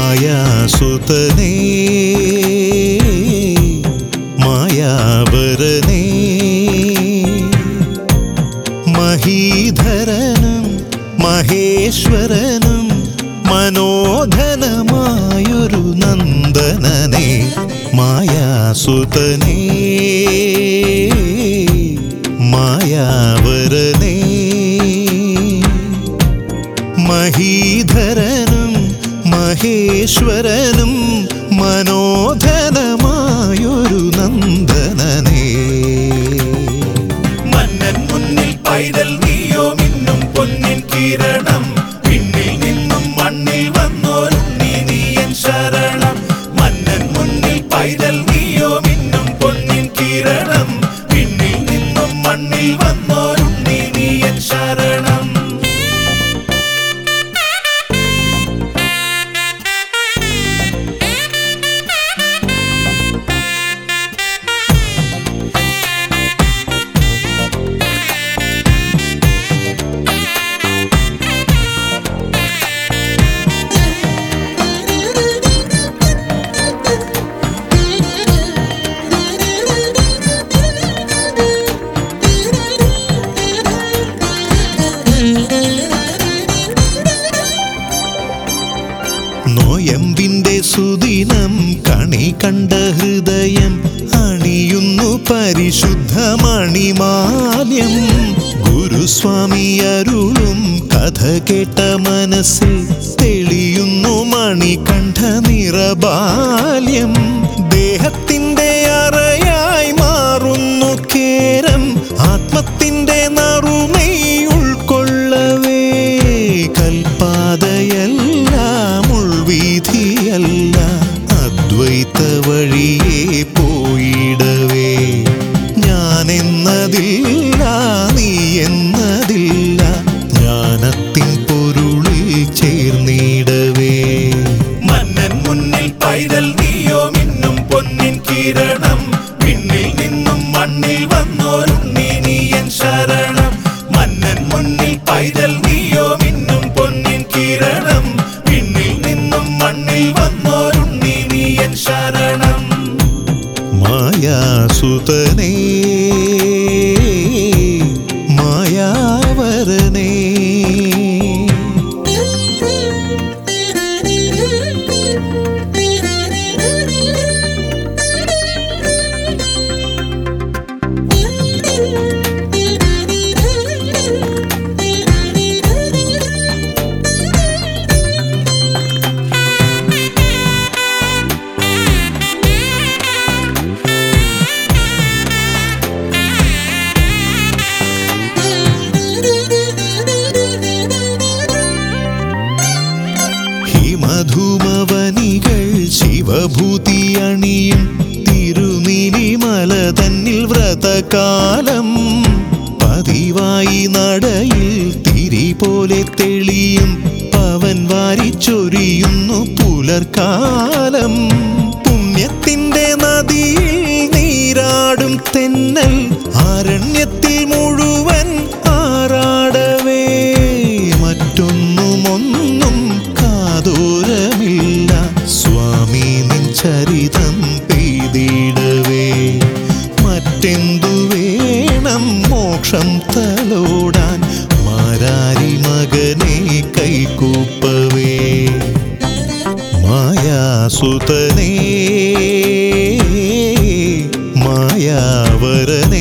മായാസുതനേ മായാവരനേ മഹീധരനും മഹേശ്വരനും മനോധനമായൊരു നന്ദനനെ മായാസുതനേ മായാവരനേ മഹീധരനും മഹേശ്വരനും മനോധനമായൊരു നന്ദനനേ മന്നൻ മുന്നിൽ പൈതൽ നീയോ മിന്നും പൊന്നിൻ കിരണം പിന്നിൽ നിന്നും മണ്ണിൽ വന്നോരുണ്ണി നീയൻ ശരണം മന്നൻ മുന്നിൽ പൈതൽ നീയോ മിന്നും പൊന്നിൻ കിരണം പിന്നിൽ നിന്നും മണ്ണിൽ വന്നോരുണ്ണി നീയൻ ശരണം നോയമ്പിന്റെ സുദിനം കണി കണ്ട ഹൃദയം അണിയുന്നു പരിശുദ്ധ മണിമാല്യം ഗുരുസ്വാമി അരുളും കഥ കേട്ട മനസ്സിൽ തെളിയുന്നു മണികണ്ഠ നിറബാല്യം ദേഹത്തിന്റെ അറയായി മാറുന്നു കേരം ആത്മത്തിന്റെ നറുമൈ ഉൾക്കൊള്ളവേ കൽപ്പാതയല്ല മുൾവീതിയല്ല അദ്വൈത വഴിയേ പോയിടവേ ഞാനെന്നതില്ല നീ എന്നതില്ല ജ്ഞാനത്തിൻ പൊരുളിൽ ചേർന്നിടവേ മന്നൻ മുന്നിൽ പൈതൽ നീയോ മിന്നും പൊന്നിൻ കിരണം പിന്നിൽ നിന്നും മണ്ണിൽ വന്നോരുണ്ണി നീയൻ ശരണം മന്നൻ മുന്നിൽ പൈതൽ നീയോ മിന്നും പൊന്നിൻ കിരണം പിന്നിൽ നിന്നും മണ്ണിൽ വന്നോരുണ്ണി നീയൻ ശരണം മായാസുതനേ മായാവരനേ ഹിമധൂമവനികൾ ശിവഭൂതി അണിയും തിരുനിലിമല തന്നിൽ വ്രതകാലം പതിവായി നടയിൽ തിരി പോലെ തെളിയും പവൻ വാരിച്ചൊരിയുന്നു പുലർക്കാലം പുണ്യത്തിന്റെ നദിയിൽ നീരാടും തെന്നൽ ആരണ്യത്തിൽ മുഴുവൻ ആറാടവേ മറ്റൊന്നുമൊന്നും കാതോരമില്ല സ്വാമി നിൻ ചരിതം പെയ്തിടവേ മറ്റെന്തു വേണം മോക്ഷം തലോടാൻ മാരാരി മകനെ കൈകൂപ്പവേ മായാസുതനേ മായാവരനേ